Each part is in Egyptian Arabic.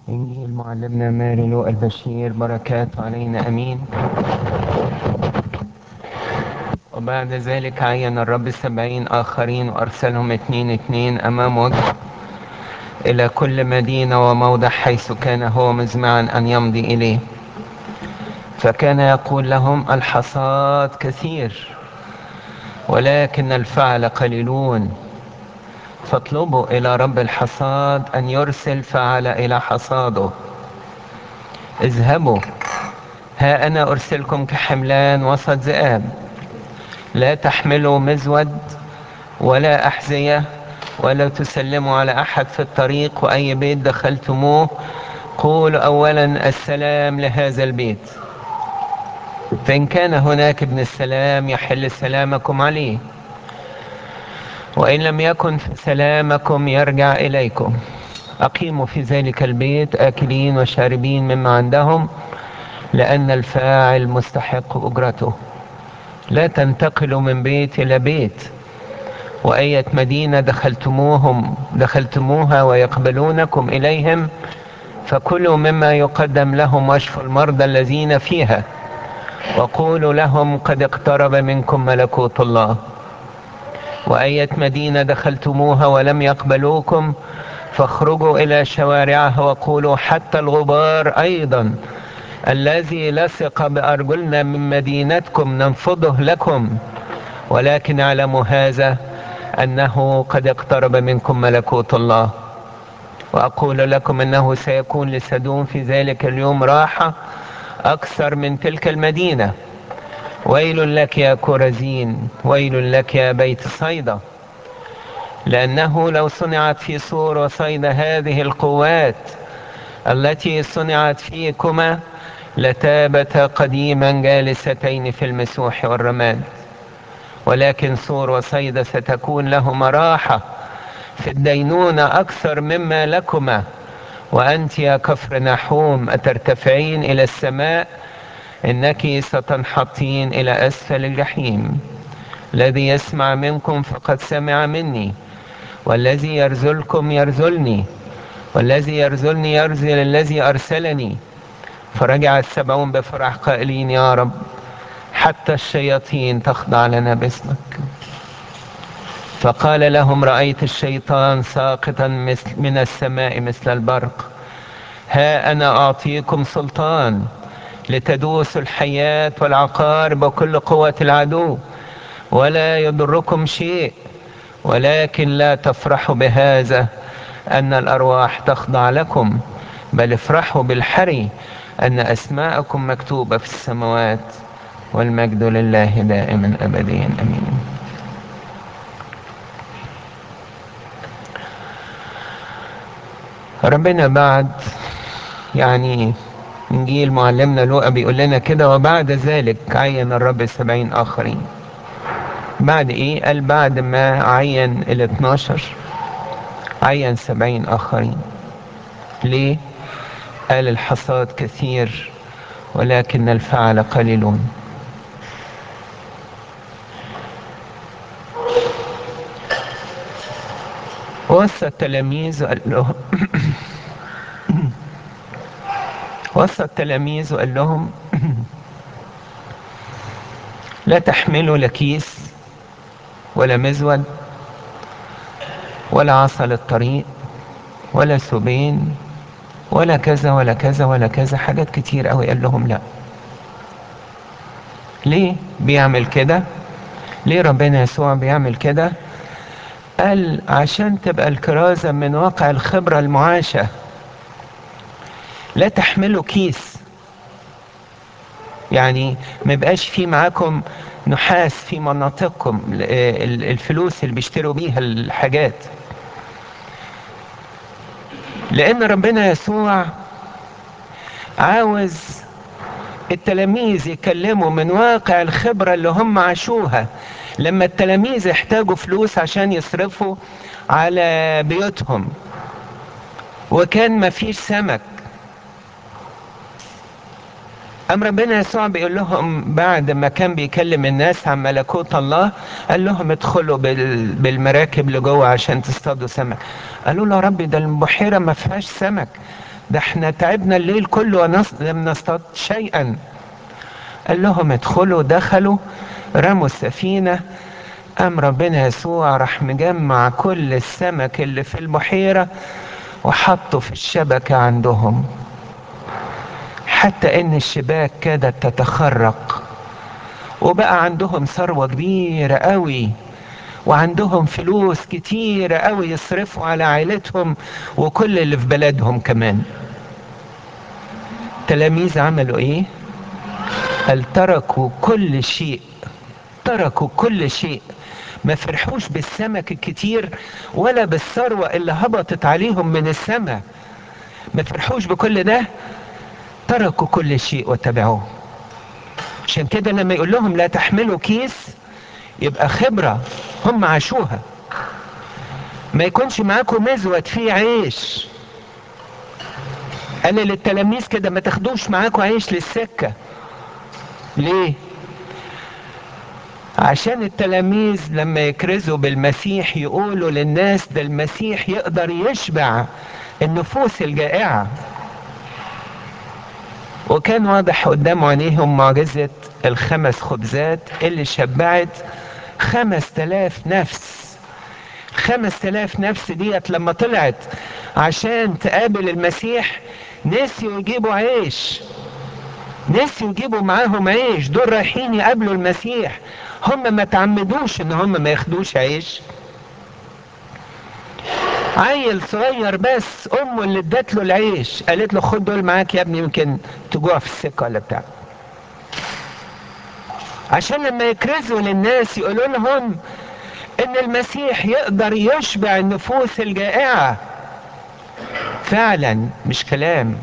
إنجيل معلمنا ماري لوقا البشير بركات علينا أمين وبعد ذلك عين الرب سبعين آخرين وأرسلهم اتنين اتنين أمام وجهه إلى كل مدينة وموضع حيث كان هو مزمعا أن يمضي إليه فكان يقول لهم الحصاد كثير ولكن الفعل قليلون فاطلبوا إلى رب الحصاد أن يرسل فعل إلى حصاده اذهبوا ها أنا أرسلكم كحملان وسط ذئاب لا تحملوا مزود ولا أحذية ولا تسلموا على أحد في الطريق وأي بيت دخلتموه قولوا أولا السلام لهذا البيت فإن كان هناك ابن السلام يحل سلامكم عليه وإن لم يكن سلامكم يرجع إليكم أقيموا في ذلك البيت آكلين وشاربين مما عندهم لأن الفاعل مستحق أجرته لا تنتقلوا من بيت إلى بيت وأية مدينة دخلتموهم دخلتموها ويقبلونكم إليهم فكلوا مما يقدم لهم واشفوا المرضى الذين فيها وقولوا لهم قد اقترب منكم ملكوت الله وأية مدينة دخلتموها ولم يقبلوكم فاخرجوا إلى شوارعها وقولوا حتى الغبار أيضا الذي لصق بأرجلنا من مدينتكم ننفضه لكم ولكن اعلموا هذا أنه قد اقترب منكم ملكوت الله وأقول لكم أنه سيكون لسدوم في ذلك اليوم راحة أكثر من تلك المدينة ويل لك يا كورزين ويل لك يا بيت صيدا لأنه لو صنعت في صور وصيدا هذه القوات التي صنعت فيكما لتابتا قديما جالستين في المسوح والرماد ولكن صور وصيدا ستكون لهما راحة في الدينونة أكثر مما لكما وأنت يا كفر نحوم أترتفعين إلى السماء إنك ستنحطين إلى أسفل الجحيم الذي يسمع منكم فقد سمع مني والذي يرزلكم يرزلني والذي يرزلني يرزل الذي أرسلني فرجع السبعون بفرح قائلين يا رب حتى الشياطين تخضع لنا باسمك فقال لهم رأيت الشيطان ساقطا من السماء مثل البرق ها أنا أعطيكم سلطان لتدوسوا الحياة والعقارب وكل قوة العدو ولا يضركم شيء ولكن لا تفرحوا بهذا أن الأرواح تخضع لكم بل افرحوا بالحري أن أسماءكم مكتوبة في السماوات والمجد لله دائما أبديا أمين ربنا بعد يعني انجيل معلمنا لوقا بيقول لنا كده وبعد ذلك عين الرب سبعين اخرين بعد ايه قال بعد ما عين ال 12 عين سبعين اخرين ليه قال الحصاد كثير ولكن الفعل قليلون وصى التلاميذ وقال لهم وصى التلاميذ وقال لهم لا تحملوا لا كيس ولا مزود ولا عصا للطريق ولا سبين ولا كذا ولا كذا ولا كذا حاجات كتير قوي قال لهم لا ليه بيعمل كده ليه ربنا يسوع بيعمل كده قال عشان تبقى الكرازة من واقع الخبرة المعاشة لا تحملوا كيس يعني ما يبقاش في معاكم نحاس في مناطقكم الفلوس اللي بيشتروا بيها الحاجات لان ربنا يسوع عاوز التلاميذ يكلموا من واقع الخبرة اللي هم عاشوها لما التلاميذ يحتاجوا فلوس عشان يصرفوا على بيوتهم وكان مفيش سمك أم ربنا يسوع بيقول لهم بعد ما كان بيكلم الناس عن ملكوت الله قال لهم ادخلوا بالمراكب لجوه عشان تصطادوا سمك قالوا له يا رب ده البحيرة ما فيهاش سمك ده احنا تعبنا الليل كله ولم نصطاد شيئا قال لهم ادخلوا دخلوا رموا السفينة قام ربنا يسوع راح مجمع كل السمك اللي في البحيرة وحطه في الشبكة عندهم حتى ان الشباك كادت تتخرق وبقى عندهم ثروة كبيرة قوي وعندهم فلوس كتيرة قوي يصرفوا على عائلتهم وكل اللي في بلدهم كمان تلاميذ عملوا ايه قال تركوا كل شيء تركوا كل شيء ما فرحوش بالسمك الكتير ولا بالثروة اللي هبطت عليهم من السماء ما فرحوش بكل ده تركوا كل شيء واتبعوه عشان كده لما يقول لهم لا تحملوا كيس يبقى خبرة هم عاشوها ما يكونش معاكم مزود فيه عيش قال للتلاميذ كده ما تاخدوش معاكم عيش للسكة ليه عشان التلاميذ لما يكرزوا بالمسيح يقولوا للناس ده المسيح يقدر يشبع النفوس الجائعة وكان واضح قدام عينيهم معجزة الخمس خبزات اللي شبعت خمس تلاف نفس خمس تلاف نفس ديت لما طلعت عشان تقابل المسيح نسيوا يجيبوا عيش نسيوا يجيبوا معاهم عيش دول رايحين يقابلوا المسيح هم ما تعمدوش ان هم ما ياخدوش عيش عيل صغير بس امه اللي ادت له العيش قالت له خد دول معاك يا ابني يمكن تجوع في السكه ولا بتاع عشان لما يكرزوا للناس يقولوا لهم ان المسيح يقدر يشبع النفوس الجائعه فعلا مش كلام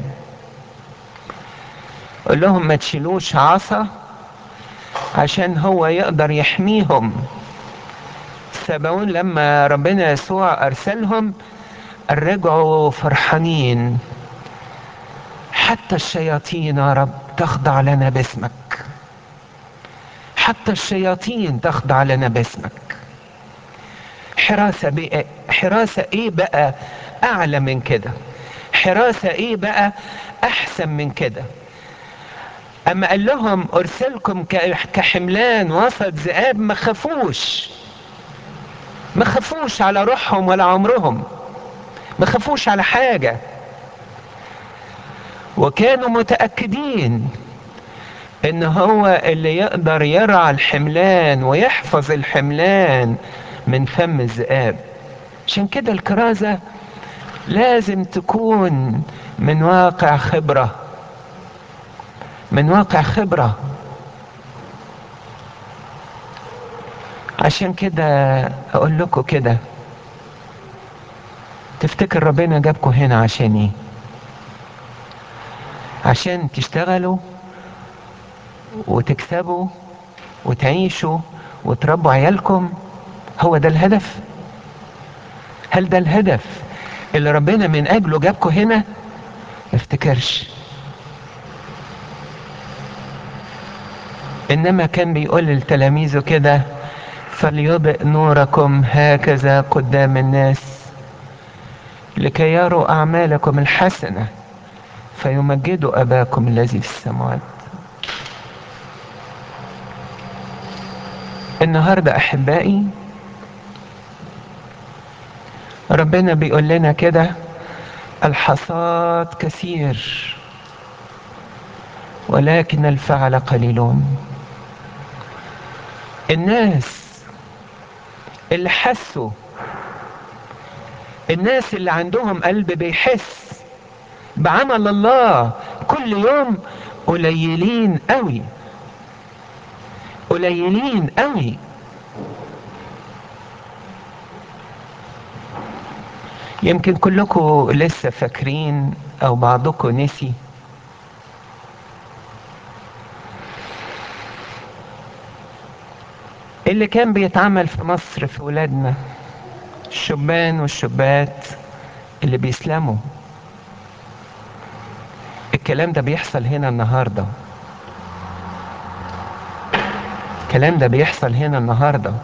قول لهم ما تشيلوش عصا عشان هو يقدر يحميهم السبعون لما ربنا يسوع ارسلهم رجعوا فرحانين حتى الشياطين يا رب تخضع لنا باسمك حتى الشياطين تخضع لنا باسمك حراسة بقى حراسة ايه بقى اعلى من كده حراسة ايه بقى احسن من كده اما قال لهم ارسلكم كحملان وسط ذئاب ما خافوش ما خافوش على روحهم ولا عمرهم ما خافوش على حاجة وكانوا متأكدين ان هو اللي يقدر يرعى الحملان ويحفظ الحملان من فم الذئاب عشان كده الكرازة لازم تكون من واقع خبرة من واقع خبرة عشان كده اقول لكم كده تفتكر ربنا جابكم هنا عشان ايه عشان تشتغلوا وتكسبوا وتعيشوا وتربوا عيالكم هو ده الهدف هل ده الهدف اللي ربنا من اجله جابكم هنا ما افتكرش انما كان بيقول لتلاميذه كده فليضئ نوركم هكذا قدام الناس لكي يروا اعمالكم الحسنه فيمجدوا اباكم الذي في السماوات النهارده احبائي ربنا بيقول لنا كده الحصاد كثير ولكن الفعل قليلون الناس اللي حسوا الناس اللي عندهم قلب بيحس بعمل الله كل يوم قليلين قوي قليلين قوي يمكن كلكم لسه فاكرين او بعضكم نسي اللي كان بيتعمل في مصر في ولادنا الشبان والشابات اللي بيسلموا الكلام ده بيحصل هنا النهارده الكلام ده بيحصل هنا النهارده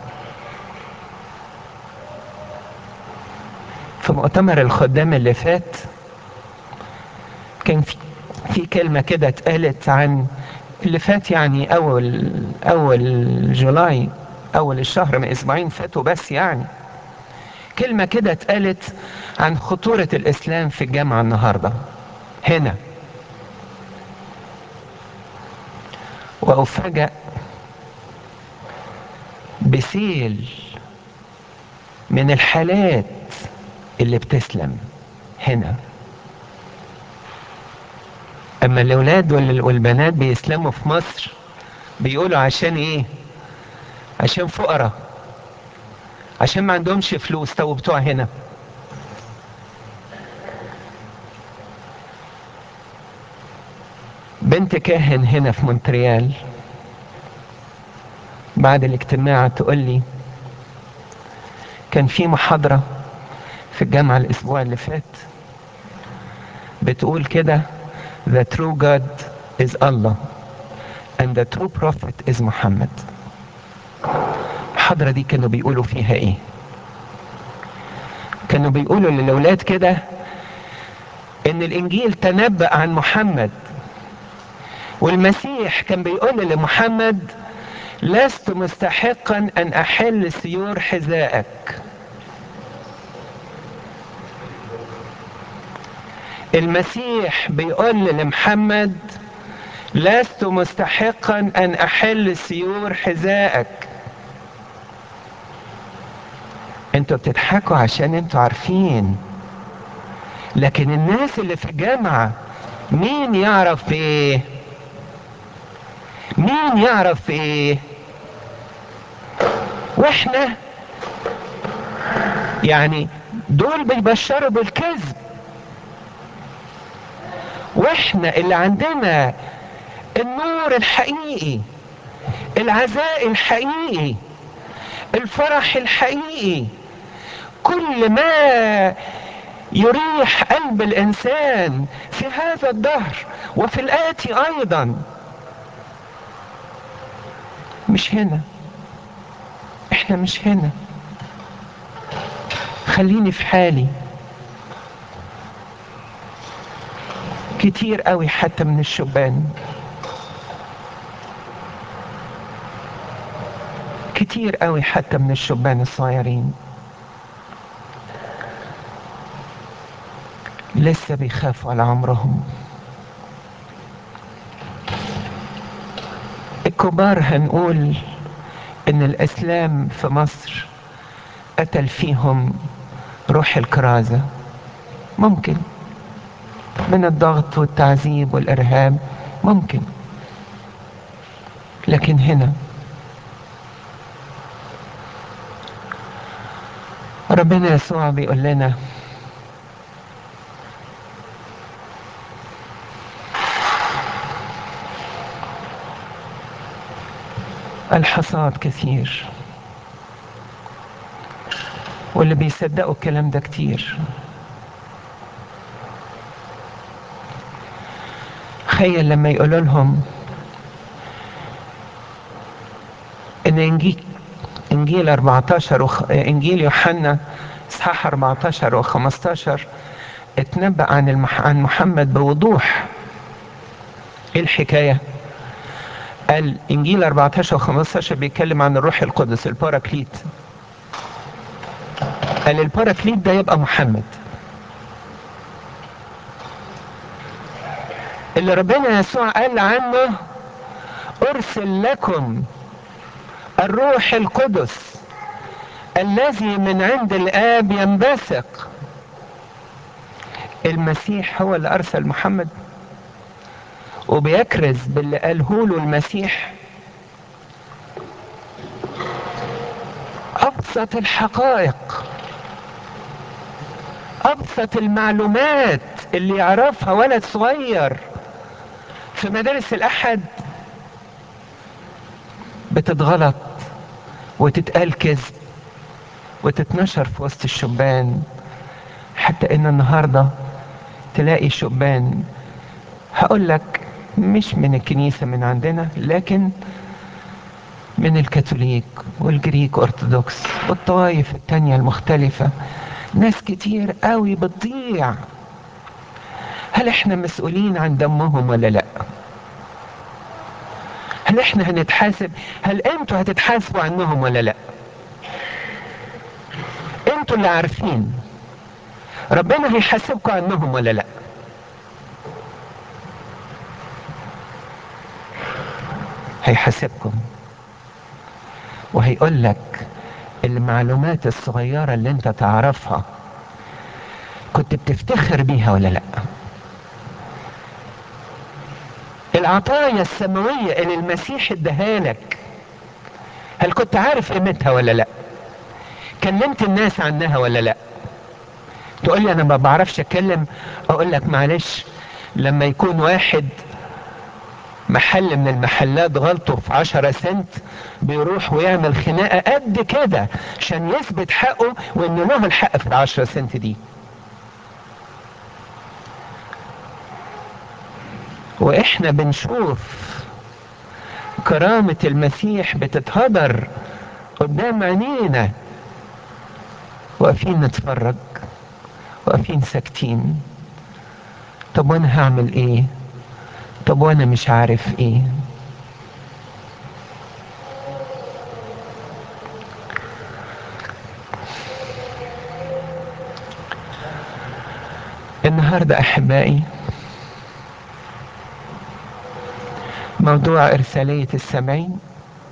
في مؤتمر الخدام اللي فات كان في في كلمة كده اتقالت عن اللي فات يعني أول أول جولاي أول الشهر من أسبوعين فاتوا بس يعني كلمة كده اتقالت عن خطورة الإسلام في الجامعة النهاردة هنا وأفاجأ بسيل من الحالات اللي بتسلم هنا اما الاولاد والبنات بيسلموا في مصر بيقولوا عشان ايه عشان فقراء عشان ما عندهمش فلوس تو بتوع هنا بنت كاهن هنا في مونتريال بعد الاجتماع تقول لي كان في محاضرة في الجامعة الأسبوع اللي فات بتقول كده The true God is Allah and the true prophet is محمد المحاضرة دي كانوا بيقولوا فيها ايه كانوا بيقولوا للأولاد كده ان الانجيل تنبأ عن محمد والمسيح كان بيقول لمحمد لست مستحقا ان احل سيور حذائك المسيح بيقول لمحمد لست مستحقا ان احل سيور حذائك انتوا بتضحكوا عشان انتوا عارفين لكن الناس اللي في الجامعة مين يعرف ايه مين يعرف ايه واحنا يعني دول بيبشروا بالكذب واحنا اللي عندنا النور الحقيقي العزاء الحقيقي الفرح الحقيقي كل ما يريح قلب الانسان في هذا الدهر وفي الاتي ايضا مش هنا احنا مش هنا خليني في حالي كتير قوي حتى من الشبان كتير قوي حتى من الشبان الصغيرين لسه بيخافوا على عمرهم الكبار هنقول ان الاسلام في مصر قتل فيهم روح الكرازة ممكن من الضغط والتعذيب والارهاب ممكن لكن هنا ربنا يسوع بيقول لنا الحصاد كثير واللي بيصدقوا الكلام ده كتير تخيل لما يقولوا لهم ان انجيل انجيل 14 وخ... انجيل يوحنا اصحاح 14 و15 اتنبأ عن المح... عن محمد بوضوح ايه الحكايه قال انجيل 14 و15 بيتكلم عن الروح القدس الباراكليت قال الباراكليت ده يبقى محمد اللي ربنا يسوع قال عنه ارسل لكم الروح القدس الذي من عند الاب ينبثق المسيح هو اللي ارسل محمد وبيكرز باللي قاله له المسيح ابسط الحقائق ابسط المعلومات اللي يعرفها ولد صغير في مدارس الاحد بتتغلط وتتقال كذب وتتنشر في وسط الشبان حتى ان النهارده تلاقي شبان هقول لك مش من الكنيسه من عندنا لكن من الكاثوليك والجريك ارثوذكس والطوائف التانية المختلفة ناس كتير قوي بتضيع هل احنا مسؤولين عن دمهم ولا لا هل احنا هنتحاسب هل انتوا هتتحاسبوا عنهم ولا لا انتوا اللي عارفين ربنا هيحاسبكم عنهم ولا لا هيحاسبكم وهيقول لك المعلومات الصغيرة اللي انت تعرفها كنت بتفتخر بيها ولا لا العطايا السماوية اللي المسيح اداها لك هل كنت عارف قيمتها ولا لا كلمت الناس عنها ولا لا تقول لي انا ما بعرفش اتكلم اقول لك معلش لما يكون واحد محل من المحلات غلطه في عشرة سنت بيروح ويعمل خناقة قد كده عشان يثبت حقه وانه له الحق في العشرة سنت دي واحنا بنشوف كرامة المسيح بتتهدر قدام عينينا واقفين نتفرج واقفين ساكتين طب وانا هعمل ايه طب وانا مش عارف ايه النهارده احبائي موضوع ارساليه السمعين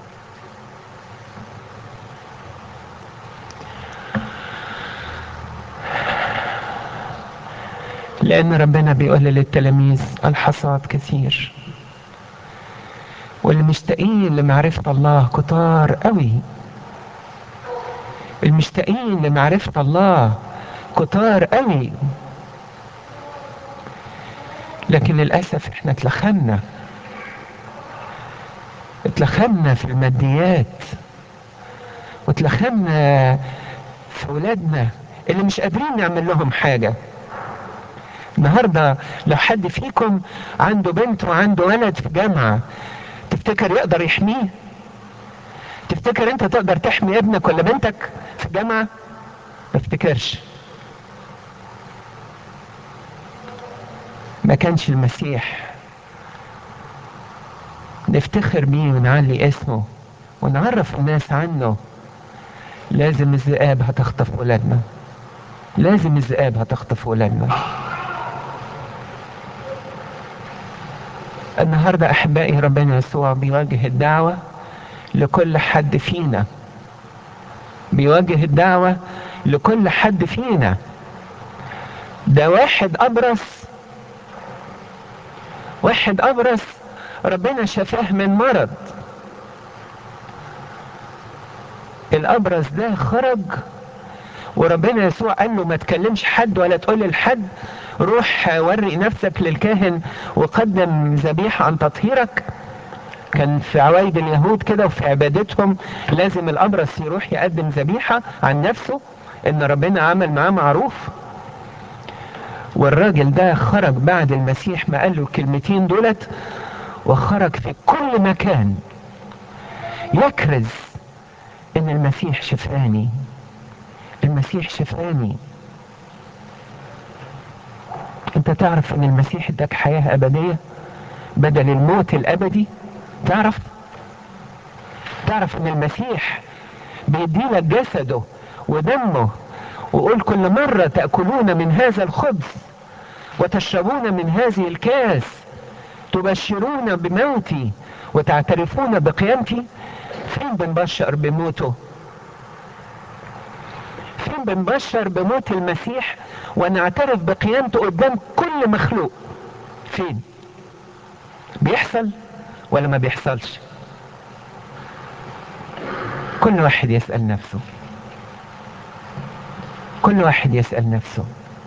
لأن ربنا بيقول للتلاميذ الحصاد كثير والمشتاقين لمعرفة الله كتار قوي المشتاقين لمعرفة الله كتار قوي لكن للأسف احنا اتلخمنا اتلخمنا في الماديات واتلخمنا في ولادنا اللي مش قادرين نعمل لهم حاجه النهارده لو حد فيكم عنده بنت وعنده ولد في جامعه تفتكر يقدر يحميه تفتكر انت تقدر تحمي ابنك ولا بنتك في الجامعه ما افتكرش ما كانش المسيح نفتخر بيه ونعلي اسمه ونعرف الناس عنه لازم الذئاب هتخطف ولادنا لازم الذئاب هتخطف ولادنا النهاردة أحبائي ربنا يسوع بيواجه الدعوة لكل حد فينا بيواجه الدعوة لكل حد فينا ده واحد أبرص واحد أبرص ربنا شفاه من مرض الأبرص ده خرج وربنا يسوع قال له ما تكلمش حد ولا تقول لحد روح وري نفسك للكاهن وقدم ذبيحة عن تطهيرك كان في عوايد اليهود كده وفي عبادتهم لازم الأبرص يروح يقدم ذبيحة عن نفسه إن ربنا عمل معاه معروف والراجل ده خرج بعد المسيح ما قال له الكلمتين دولت وخرج في كل مكان يكرز إن المسيح شفاني المسيح شفاني انت تعرف ان المسيح اداك حياة ابدية بدل الموت الابدي تعرف تعرف ان المسيح بيديلك جسده ودمه وقول كل مرة تأكلون من هذا الخبز وتشربون من هذه الكاس تبشرون بموتي وتعترفون بقيامتي فين بنبشر بموته فين بنبشر بموت المسيح ونعترف بقيامته قدام كل مخلوق فين بيحصل ولا ما بيحصلش كل واحد يسأل نفسه كل واحد يسأل نفسه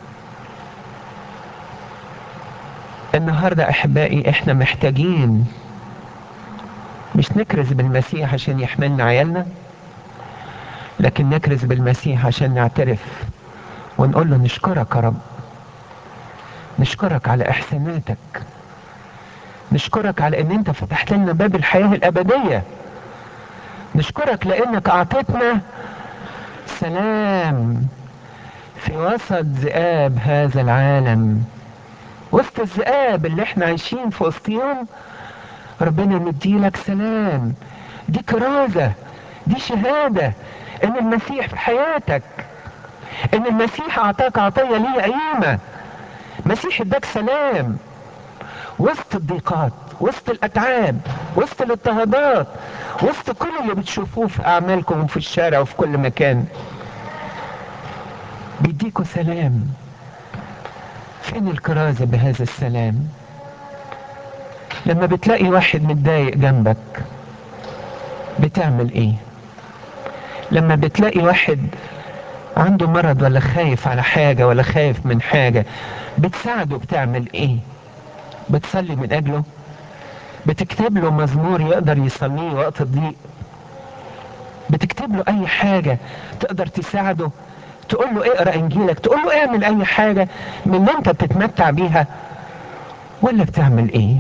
النهاردة أحبائي إحنا محتاجين مش نكرز بالمسيح عشان يحملنا عيالنا لكن نكرز بالمسيح عشان نعترف ونقول له نشكرك يا رب نشكرك على إحساناتك نشكرك على ان انت فتحت لنا باب الحياة الابدية نشكرك لانك اعطيتنا سلام في وسط ذئاب هذا العالم وسط الذئاب اللي احنا عايشين في وسطهم ربنا مديلك سلام دي كرازة دي شهادة ان المسيح في حياتك ان المسيح اعطاك عطية ليه قيمة مسيح اداك سلام وسط الضيقات وسط الاتعاب وسط الاضطهادات وسط كل اللي بتشوفوه في اعمالكم في الشارع وفي كل مكان بيديكوا سلام فين الكرازة بهذا السلام لما بتلاقي واحد متضايق جنبك بتعمل ايه لما بتلاقي واحد عنده مرض ولا خايف على حاجة ولا خايف من حاجة بتساعده بتعمل ايه بتصلي من اجله بتكتب له مزمور يقدر يصليه وقت الضيق بتكتب له اي حاجة تقدر تساعده تقول له اقرا انجيلك تقول له اعمل اي حاجة من اللي انت بتتمتع بيها ولا بتعمل ايه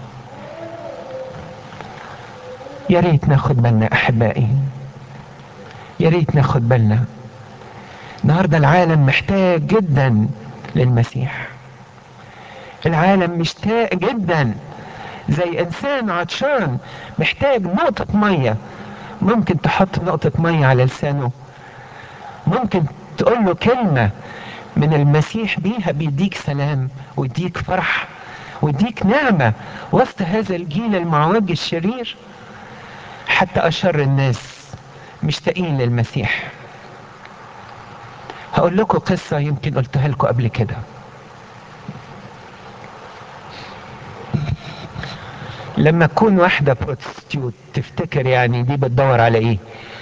يا ريت ناخد بالنا احبائي يا ريت ناخد بالنا النهارده العالم محتاج جدا للمسيح العالم مشتاق جدا زي انسان عطشان محتاج نقطة مية ممكن تحط نقطة مية على لسانه ممكن تقول له كلمة من المسيح بيها بيديك سلام ويديك فرح ويديك نعمة وسط هذا الجيل المعوج الشرير حتى أشر الناس مشتاقين للمسيح هقول لكم قصة يمكن قلتها لكم قبل كده لما تكون واحدة بروتستيوت تفتكر يعني دي بتدور على ايه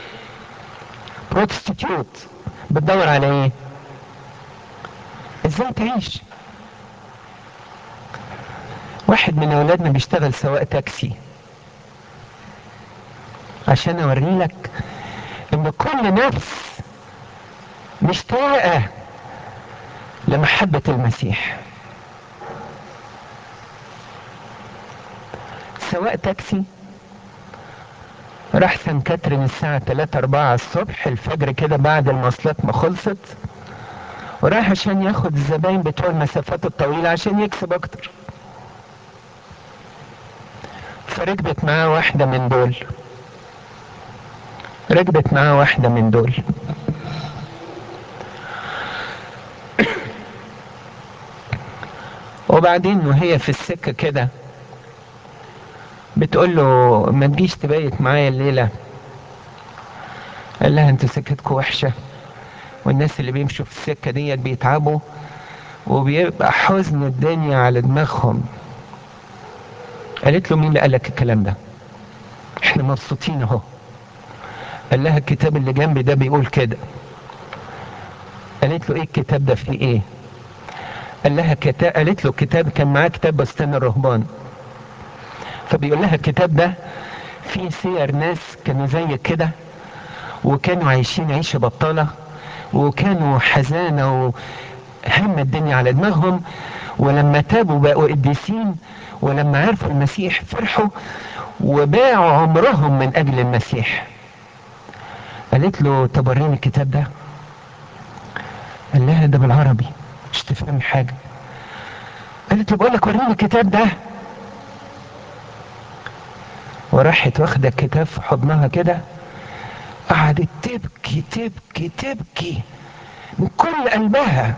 بروتستيوت بتدور على ايه ازاي تعيش واحد من اولادنا بيشتغل سواق تاكسي عشان اوري لك ان كل نفس مشتاقة لمحبة المسيح سواق تاكسي راح سان كاترين الساعة 3 4 الصبح الفجر كده بعد المواصلات ما خلصت وراح عشان ياخد الزباين بتوع المسافات الطويلة عشان يكسب اكتر فركبت معاه واحدة من دول ركبت معاه واحدة من دول وبعدين وهي في السكة كده بتقول له ما تجيش تبيت معايا الليلة قال لها انتوا سكتكم وحشة والناس اللي بيمشوا في السكة ديت بيتعبوا وبيبقى حزن الدنيا على دماغهم قالت له مين اللي قالك الكلام ده احنا مبسوطين اهو قال لها الكتاب اللي جنبي ده بيقول كده قالت له ايه الكتاب ده فيه ايه قال لها كتاب قالت له كتاب كان معاه كتاب بستان الرهبان فبيقول لها الكتاب ده فيه سير ناس كانوا زي كده وكانوا عايشين عيشة بطالة وكانوا حزانة وهم الدنيا على دماغهم ولما تابوا بقوا قديسين ولما عرفوا المسيح فرحوا وباعوا عمرهم من أجل المسيح قالت له طب وريني الكتاب ده قال لها ده بالعربي مش تفهمي حاجة قالت له بقول لك وريني الكتاب ده وراحت واخدة الكتاب في حضنها كده قعدت تبكي تبكي تبكي من كل قلبها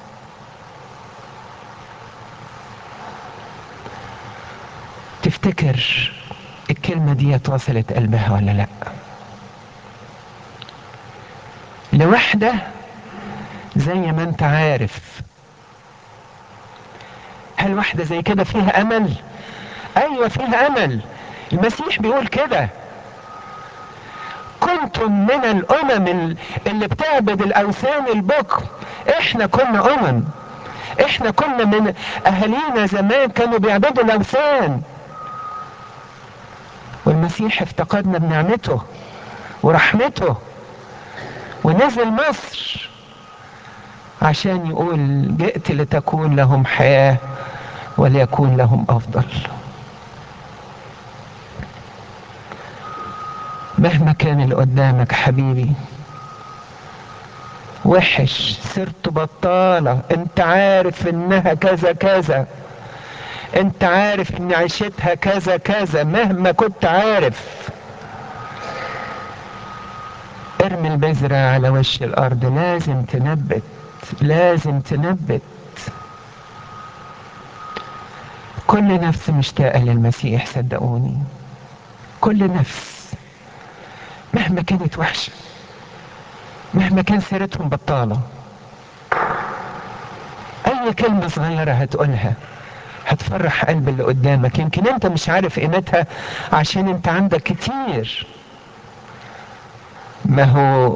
تفتكر الكلمة دي وصلت قلبها ولا لا لوحدة زي ما انت عارف هل واحدة زي كده فيها امل ايوه فيها امل المسيح بيقول كده كنتم من الامم اللي بتعبد الاوثان البكر احنا كنا امم احنا كنا من اهالينا زمان كانوا بيعبدوا الاوثان والمسيح افتقدنا بنعمته ورحمته ونزل مصر عشان يقول جئت لتكون لهم حياة وليكون لهم أفضل مهما كان اللي قدامك حبيبي وحش صرت بطالة انت عارف انها كذا كذا انت عارف ان عيشتها كذا كذا مهما كنت عارف ارمي البذرة على وش الارض لازم تنبت لازم تنبت كل نفس مشتاقة للمسيح صدقوني كل نفس مهما كانت وحشة مهما كان سيرتهم بطالة أي كلمة صغيرة هتقولها هتفرح قلب اللي قدامك يمكن أنت مش عارف قيمتها عشان أنت عندك كتير ما هو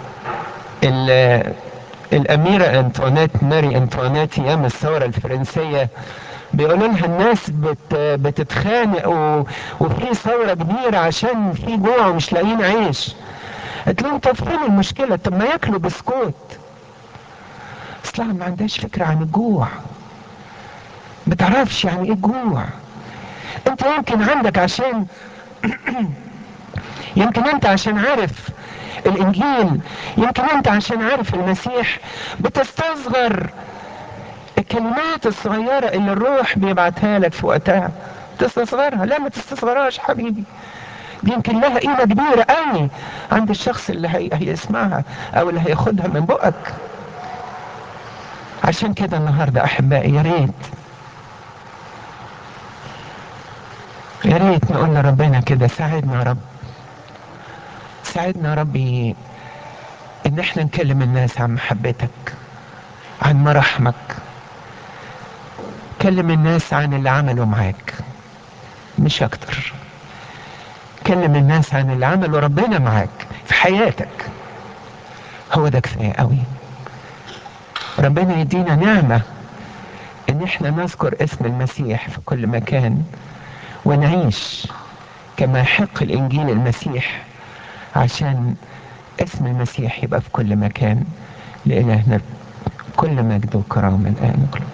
الأميرة أنطوانيت ماري أنطوانيت أيام الثورة الفرنسية بيقولوا لها الناس بت بتتخانق و... وفي ثورة كبيرة عشان في جوع ومش لاقيين عيش قلت لهم طب فين المشكلة طب ما ياكلوا بسكوت اصلها ما عندهاش فكرة عن الجوع ما تعرفش يعني ايه الجوع انت يمكن عندك عشان يمكن انت عشان عارف الانجيل يمكن انت عشان عارف المسيح بتستصغر الكلمات الصغيرة اللي الروح بيبعتها لك في وقتها تستصغرها لا ما تستصغرهاش حبيبي دي يمكن لها قيمة كبيرة قوي عند الشخص اللي هي... هيسمعها او اللي هياخدها من بقك عشان كده النهاردة احبائي يا ريت يا ريت نقول لربنا كده ساعدنا يا رب ساعدنا يا ربي ان احنا نكلم الناس عن محبتك عن مراحمك كلم الناس عن اللي عملوا معاك مش اكتر كلم الناس عن اللي عمله ربنا معاك في حياتك هو ده كفايه قوي ربنا يدينا نعمه ان احنا نذكر اسم المسيح في كل مكان ونعيش كما يحق الانجيل المسيح عشان اسم المسيح يبقى في كل مكان لإلهنا كل مجد وكرامة الآن وكله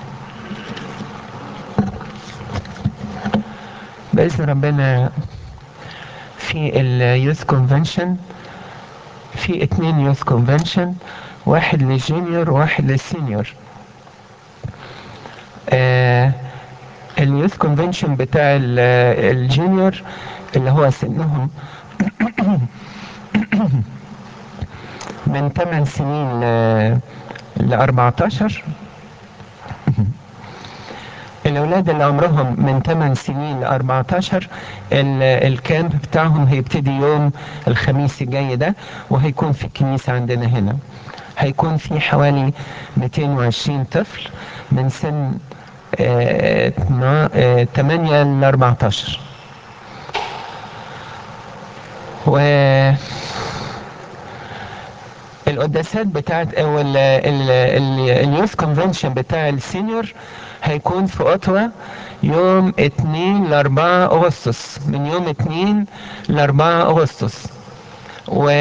بإذن ربنا في اليوث كونفنشن في اتنين يوث كونفنشن واحد للجونيور وواحد للسينيور آه اليوث كونفنشن بتاع الجونيور اللي هو سنهم من 8 سنين ل 14 الاولاد اللي عمرهم من 8 سنين ل 14 الكامب بتاعهم هيبتدي يوم الخميس الجاي ده وهيكون في الكنيسه عندنا هنا هيكون في حوالي 220 طفل من سن 8 ل 14 و القداسات بتاعت او اليوث كونفنشن بتاع السينيور هيكون في اوتوا يوم 2 ل 4 اغسطس من يوم 2 ل 4 اغسطس و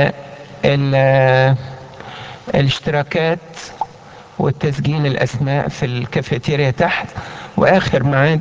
الاشتراكات والتسجيل الاسماء في الكافيتيريا تحت واخر ميعاد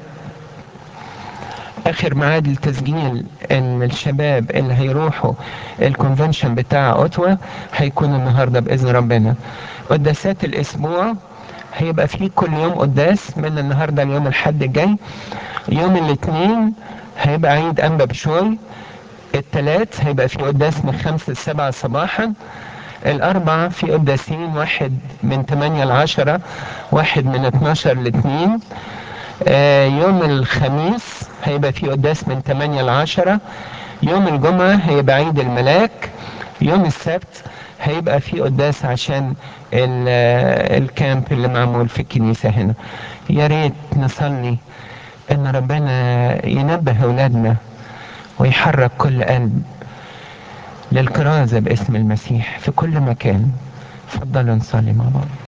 اخر ميعاد لتسجيل ان الشباب اللي هيروحوا الكونفنشن بتاع اوتوا هيكون النهارده باذن ربنا قداسات الاسبوع هيبقى فيه كل يوم قداس من النهارده اليوم الحد الجاي يوم الاثنين هيبقى عيد انبا بشوي الثلاث هيبقى في قداس من خمسة لسبعة صباحا الأربع في قداسين واحد من 8 ل 10 واحد من 12 ل 2 آه يوم الخميس هيبقى في قداس من 8 ل 10 يوم الجمعة هيبقى عيد الملاك يوم السبت هيبقى في قداس عشان الكامب اللي معمول في الكنيسة هنا يا ريت نصلي ان ربنا ينبه اولادنا ويحرك كل قلب للكرازة باسم المسيح في كل مكان فضلوا نصلي مع بعض